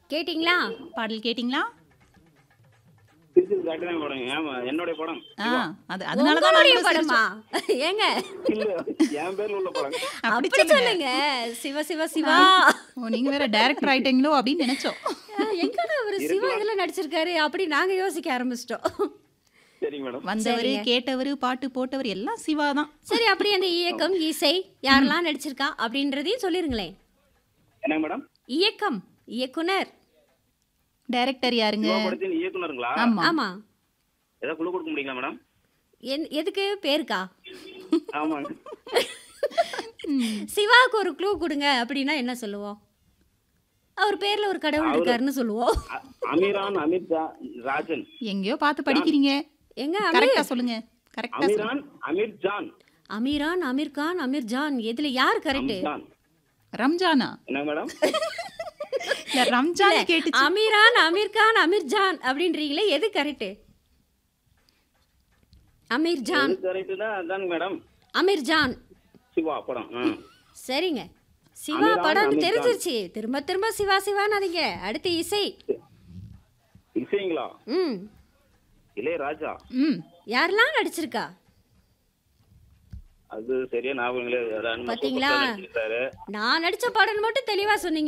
கேட்டிங்களா பாடல் கேட்டிங்களா திருச்சி காட்டு தான் படம் ஏன் என்னுடைய படம் ஆ அது அதனால தான் உங்களுடைய நாங்களும் படமா ஏங்க இல்ல என் பேர்ல உள்ள படம் அப்படி அப்படி சொல்லுங்க சொல்லுங்க சிவ சிவ சிவா ஓ நீங்க வேற டைரக்டர் ஆயிட்டீங்களோ அப்படின்னு நினைச்சோம் எங்கடா அவரு சிவா இதுல நடிச்சிருக்காரு அப்படி நாங்க யோசிக்க ஆரம்பிச்சிட்டோம் சரிங்க மேடம் வந்தவரு கேட்டவரு பாட்டு போட்டவர் எல்லாம் சிவா தான் சரி அப்படி அந்த இயக்கம் இசை யாரெல்லாம் நடிச்சிருக்கா அப்படின்றதையும் சொல்லிருங்களேன் என்னங்க மேடம் இயக்கம் இயக்குனர் டைரக்டர் யாருங்க சிவா படத்தின் இயக்குனருங்களா ஆமா ஆமா ஏதாவது குழு கொடுக்க முடியுங்களா மேடம் என்- எதுக்கு பேருக்கா ஆமாங்க சிவாவுக்கு ஒரு க்ளூ கொடுங்க அப்படின்னா என்ன சொல்லுவோம் அவர் பேர்ல ஒரு கடவுள் இருக்காருன்னு சொல்லுவோம் அ- அமீரான் அமித் ஜா- ராஜன் எங்கேயோ பார்த்து படிக்கிறீங்க எங்க அமீர் கரெக்டா சொல்லுங்க கரெக்டா சொல்லுங்க அமீரான் அமீர் ஜான் அமீரான் அமீர் கான் அமீர் ஜான் இதுல யார் கரெக்ட் ஜான் ரம்ஜானா என்ன மேடம் இல்ல ரம்ஜான் கேட்டுச்சு அமீரான் அமீர் கான் அமீர் ஜான் அப்படின்றீங்களே எது கரெக்ட் அமீர் ஜான் கரெக்ட் தான் அதாங்க மேடம் அமீர் ஜான் சிவா படம் ஆ. சரிங்க சிவா அமீரான், படம் அமீர் ஜான். தெரிஞ்சிருச்சு திரும்ப திரும்ப சிவா சிவான்னு அதிங்க அடுத்து இசை இசைங்களா ம் இளையராஜா ம் யாரெல்லாம் நடிச்சிருக்கா அது சரியா ஞாபகம் இல்ல அது அனுமதி பாத்தீங்களா? சூப்பர் ஸ்டார் நடிச்சிருக்காரு. நான் நடிச்ச படம் மட்டும் தெளிவா சொன்னீங்க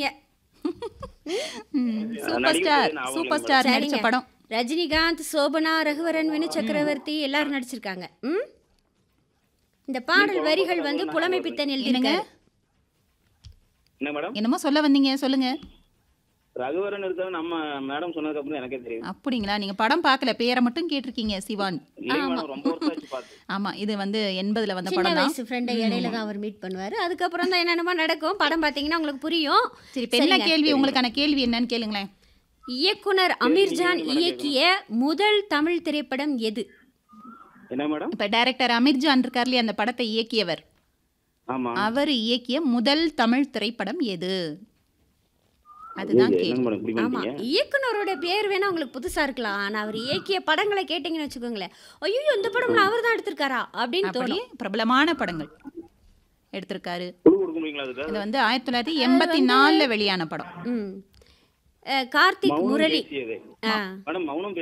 சூப்பர் நடிகர் ஸ்டார் ஞாபகம் சூப்பர் இல்ல ஸ்டார் நடிச்ச சரிங்க. படம் ரஜினிகாந்த் சோபனா ரகுவரன் வினு சக்கரவர்த்தி எல்லாரும் நடிச்சிருக்காங்க ம் இந்த பாடல் வரிகள் வந்து புலமை பித்தன் எழுதிருக்காங்க என்ன மேடம் என்னமோ சொல்ல வந்தீங்க சொல்லுங்க ரகுவரன் இருக்காரு நம்ம மேடம் சொன்னதுக்கு அப்புறம் எனக்கே தெரியும் அப்படிங்களா நீங்க படம் பார்க்கல பேரை மட்டும் கேட்டிருக்கீங்க சிவான் இல்லைங்க மேடம் ரொம்ப வருஷம் ஆச்சு பார்த்து ஆமா இது வந்து எண்பதுல வந்த சின்ன படம் தான் வயசு ஃப்ரெண்டை இடையில தான் அவர் மீட் பண்ணுவாரு அதுக்கப்புறம் தான் என்னென்னமோ நடக்கும் படம் பார்த்தீங்கன்னா உங்களுக்கு புரியும் சரி இப்ப என்ன கேள்வி உங்களுக்கான கேள்வி என்னன்னு கேளுங்களேன் இயக்குனர் அமீர்ஜான் இயக்கிய முதல் தமிழ் திரைப்படம் எது என்ன மேடம் இப்ப டைரக்டர் அமீர்ஜான் இருக்கார் இல்லையா அந்த படத்தை இயக்கியவர் ஆமா அவர் இயக்கிய முதல் தமிழ் திரைப்படம் எது அதுதான் என்ன கேள்வி மேடம் இப்படி ஆமா பண்ணிட்டீங்க இயக்குனரோட பேர் வேணா உங்களுக்கு புதுசா இருக்கலாம் ஆனா அவர் இயக்கிய படங்களை கேட்டீங்கன்னு வச்சுக்கோங்களேன் ஐயோ இந்த படம் அவர் தான் எடுத்திருக்காரா அப்படின்னு அப்படி தோணும் பிரபலமான படங்கள் எடுத்திருக்காரு குழு கொடுக்க முடியுங்களா அதுக்கு இது வந்து ஆயிரத்தி தொள்ளாயிரத்தி எண்பத்தி நாலுல வெளியான படம் ம் அஹ், கார்த்திக் மௌனம் முரளி பேசியது ஆ மேடம் மௌனம்